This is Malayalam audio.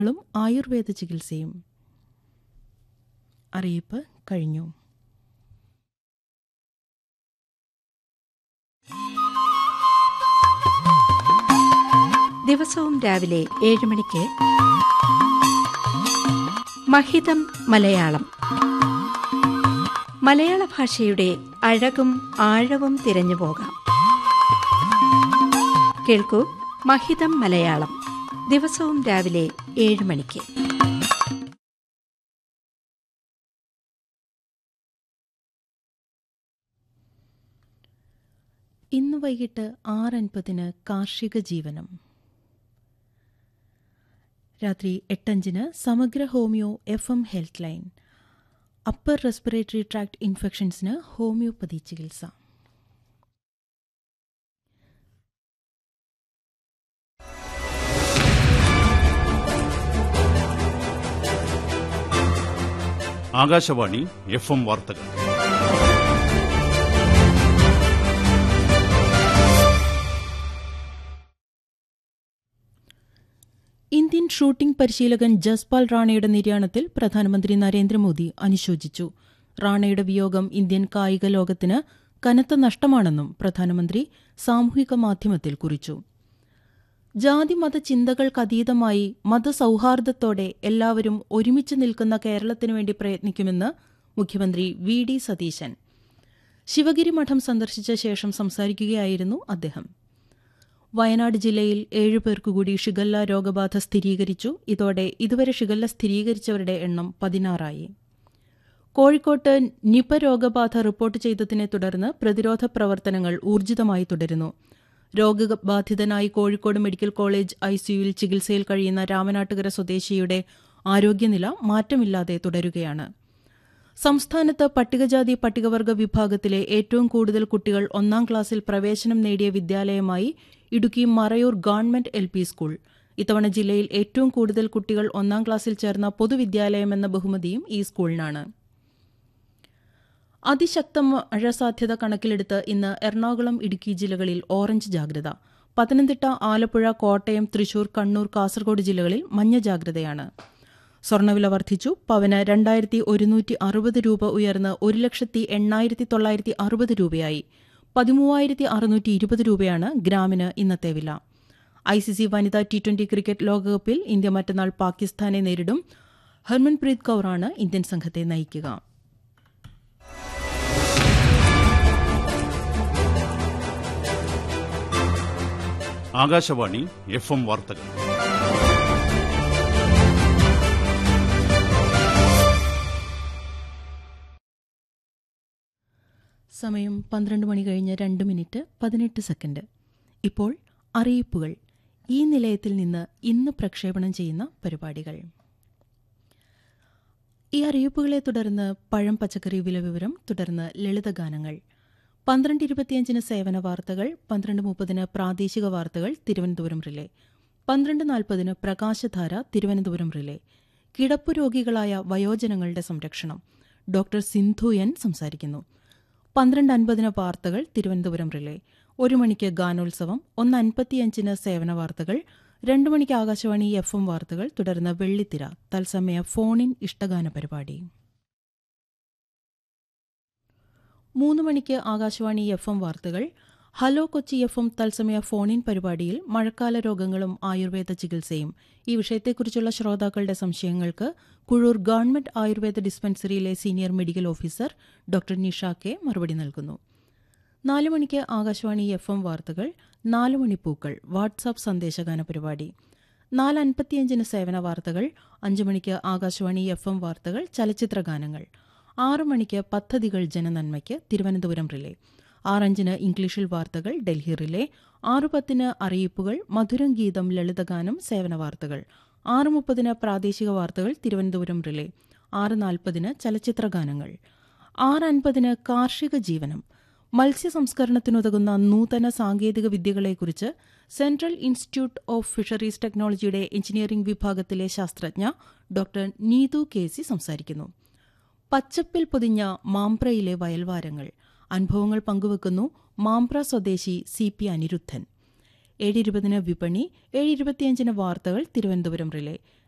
ളും ആയുർവേദ ചികിത്സയും അറിയിപ്പ് കഴിഞ്ഞു ദിവസവും രാവിലെ ഏഴ് മണിക്ക് മഹിതം മലയാളം മലയാള ഭാഷയുടെ അഴകും ആഴവും തിരഞ്ഞു പോകാം കേൾക്കൂ മഹിതം മലയാളം ദിവസവും രാവിലെ ഏഴ് മണിക്ക് ഇന്ന് വൈകിട്ട് ആറ് അൻപതിന് കാർഷിക ജീവനം രാത്രി എട്ടഞ്ചിന് സമഗ്ര homeo F M health line upper respiratory tract ഇൻഫെക്ഷൻസിന് ഹോമിയോപ്പതി ചികിത്സ ആകാശവാണി എഫ് എം വാർത്തകൾ ഇന്ത്യൻ ഷൂട്ടിംഗ് പരിശീലകൻ ജസ്പാൽ റാണയുടെ നിര്യാണത്തിൽ പ്രധാനമന്ത്രി നരേന്ദ്രമോദി അനുശോചിച്ചു റാണയുടെ വിയോഗം ഇന്ത്യൻ കായിക ലോകത്തിന് കനത്ത നഷ്ടമാണെന്നും പ്രധാനമന്ത്രി സാമൂഹിക മാധ്യമത്തിൽ കുറിച്ചു ജാതി മത ചിന്തകൾക്കതീതമായി മതസൗഹാർദ്ദത്തോടെ എല്ലാവരും ഒരുമിച്ച് നിൽക്കുന്ന കേരളത്തിനു വേണ്ടി പ്രയത്നിക്കുമെന്ന് മുഖ്യമന്ത്രി വി ഡി സതീശൻ ശിവഗിരി മഠം സന്ദർശിച്ച ശേഷം സംസാരിക്കുകയായിരുന്നു അദ്ദേഹം വയനാട് ജില്ലയിൽ ഏഴുപേർക്കുകൂടി ഷിഗല്ല രോഗബാധ സ്ഥിരീകരിച്ചു ഇതോടെ ഇതുവരെ ഷിഗല്ല സ്ഥിരീകരിച്ചവരുടെ എണ്ണം പതിനാറായി കോഴിക്കോട്ട് നിപ രോഗബാധ റിപ്പോർട്ട് ചെയ്തതിനെ തുടർന്ന് പ്രതിരോധ പ്രവർത്തനങ്ങൾ ഊർജിതമായി തുടരുന്നു രോഗബാധിതനായി കോഴിക്കോട് മെഡിക്കൽ കോളേജ് ഐസിയുയിൽ ചികിത്സയിൽ കഴിയുന്ന രാമനാട്ടുകര സ്വദേശിയുടെ ആരോഗ്യനില മാറ്റമില്ലാതെ തുടരുകയാണ് സംസ്ഥാനത്ത് പട്ടികജാതി പട്ടികവർഗ വിഭാഗത്തിലെ ഏറ്റവും കൂടുതൽ കുട്ടികൾ ഒന്നാം ക്ലാസ്സിൽ പ്രവേശനം നേടിയ വിദ്യാലയമായി Idukki Marayoor government L P school ഇത്തവണ ജില്ലയിൽ ഏറ്റവും കൂടുതൽ കുട്ടികൾ ഒന്നാം ക്ലാസ്സിൽ ചേർന്ന പൊതുവിദ്യാലയമെന്ന ബഹുമതിയും ഈ സ്കൂളിനാണ് അതിശക്ത മഴ സാധ്യത കണക്കിലെടുത്ത് ഇന്ന് എറണാകുളം ഇടുക്കി ജില്ലകളിൽ ഓറഞ്ച് ജാഗ്രത പത്തനംതിട്ട ആലപ്പുഴ കോട്ടയം തൃശൂർ കണ്ണൂർ കാസർഗോഡ് ജില്ലകളിൽ മഞ്ഞ ജാഗ്രതയാണ് സ്വർണ്ണവില വർദ്ധിച്ചു പവന് രണ്ടായിരത്തി ഒരുന്നൂറ്റി അറുപത് രൂപ ഉയർന്ന് ഒരു ലക്ഷത്തി എണ്ണായിരത്തി തൊള്ളായിരത്തി അറുപത് രൂപയായി പതിമൂവായിരത്തി അറുന്നൂറ്റി ഇരുപത് രൂപയാണ് ഗ്രാമിന് ഇന്നത്തെ വില ഐ സി സി വനിതാ ടി ട്വന്റി ക്രിക്കറ്റ് ലോകകപ്പിൽ ഇന്ത്യ മറ്റന്നാൾ പാകിസ്ഥാനെ നേരിടും ഹർമൻപ്രീത് കൌറാണ് ഇന്ത്യൻ സംഘത്തെ നയിക്കുക ആകാശവാണി എഫ് എം വാർത്തകൾ സമയം പന്ത്രണ്ട് മണി കഴിഞ്ഞ് രണ്ട് മിനിറ്റ് പതിനെട്ട് സെക്കൻഡ് ഇപ്പോൾ അറിയിപ്പുകൾ ഈ നിലയത്തിൽ നിന്ന് ഇന്ന് പ്രക്ഷേപണം ചെയ്യുന്ന പരിപാടികൾ ഈ അറിയിപ്പുകളെ തുടർന്ന് പഴം പച്ചക്കറി വില വിവരം തുടർന്ന് ലളിതഗാനങ്ങൾ പന്ത്രണ്ട് ഇരുപത്തിയഞ്ചിന് സേവന വാർത്തകൾ പന്ത്രണ്ട് മുപ്പതിന് പ്രാദേശിക വാർത്തകൾ തിരുവനന്തപുരം റിലേ പന്ത്രണ്ട് നാൽപ്പതിന് പ്രകാശധാര തിരുവനന്തപുരം റിലേ കിടപ്പു രോഗികളായ വയോജനങ്ങളുടെ സംരക്ഷണം ഡോക്ടർ സിന്ധു എൻ സംസാരിക്കുന്നു പന്ത്രണ്ട് അൻപതിന് വാർത്തകൾ തിരുവനന്തപുരം റിലേ ഒരു മണിക്ക് ഗാനോത്സവം ഒന്ന് അൻപത്തിയഞ്ചിന് സേവന വാർത്തകൾ രണ്ടു മണിക്ക് ആകാശവാണി എഫ് എം വാർത്തകൾ തുടർന്ന് വെള്ളിത്തിര തത്സമയ ഫോണിൻ ഇഷ്ടഗാന പരിപാടി മൂന്ന് മണിക്ക് ആകാശവാണി എഫ് എം വാർത്തകൾ ഹലോ കൊച്ചി എഫ് എം തത്സമയ ഫോണിൻ പരിപാടിയിൽ മഴക്കാല രോഗങ്ങളും ആയുർവേദ ചികിത്സയും ഈ വിഷയത്തെക്കുറിച്ചുള്ള ശ്രോതാക്കളുടെ സംശയങ്ങൾക്ക് കുഴൂർ ഗവൺമെന്റ് ആയുർവേദ ഡിസ്പെൻസറിയിലെ senior medical officer doctor Nisha K മറുപടി നൽകുന്നു നാല് മണിക്ക് ആകാശവാണി എഫ് എം വാർത്തകൾ നാല് മണിപ്പൂക്കൾ വാട്സാപ്പ് സന്ദേശഗാന പരിപാടി നാല് അൻപത്തിയഞ്ചിന് സേവന വാർത്തകൾ അഞ്ച് മണിക്ക് ആകാശവാണി എഫ് എം വാർത്തകൾ ചലച്ചിത്ര ഗാനങ്ങൾ ആറ് മണിക്ക് പദ്ധതികൾ ജനനന്മയ്ക്ക് തിരുവനന്തപുരം റിലേ ആറഞ്ചിന് ഇംഗ്ലീഷിൽ വാർത്തകൾ ഡൽഹി റിലേ ആറ് പത്തിന് അറിയിപ്പുകൾ മധുരം ഗീതം ലളിതഗാനം സേവന വാർത്തകൾ ആറ് മുപ്പതിന് പ്രാദേശിക വാർത്തകൾ തിരുവനന്തപുരം റിലേ ആറ് നാൽപ്പതിന് ചലച്ചിത്ര ഗാനങ്ങൾ ആറ് അൻപതിന് കാർഷിക ജീവനം മത്സ്യ സംസ്കരണത്തിനുതകുന്ന നൂതന സാങ്കേതിക വിദ്യകളെക്കുറിച്ച് സെൻട്രൽ ഇൻസ്റ്റിറ്റ്യൂട്ട് ഓഫ് ഫിഷറീസ് ടെക്നോളജിയുടെ എഞ്ചിനീയറിംഗ് വിഭാഗത്തിലെ ശാസ്ത്രജ്ഞ ഡോക്ടർ നീതു കെ സി സംസാരിക്കുന്നു പച്ചപ്പിൽ പൊതിഞ്ഞ മാംപ്രയിലെ വയൽവാരങ്ങൾ അനുഭവങ്ങൾ പങ്കുവെക്കുന്നു മാംപ്ര സ്വദേശി സി പി അനിരുദ്ധൻ ഏഴ് ഇരുപതിന് വിപണി ഏഴ് ഇരുപത്തിയഞ്ചിന് വാർത്തകൾ തിരുവനന്തപുരം റിലേ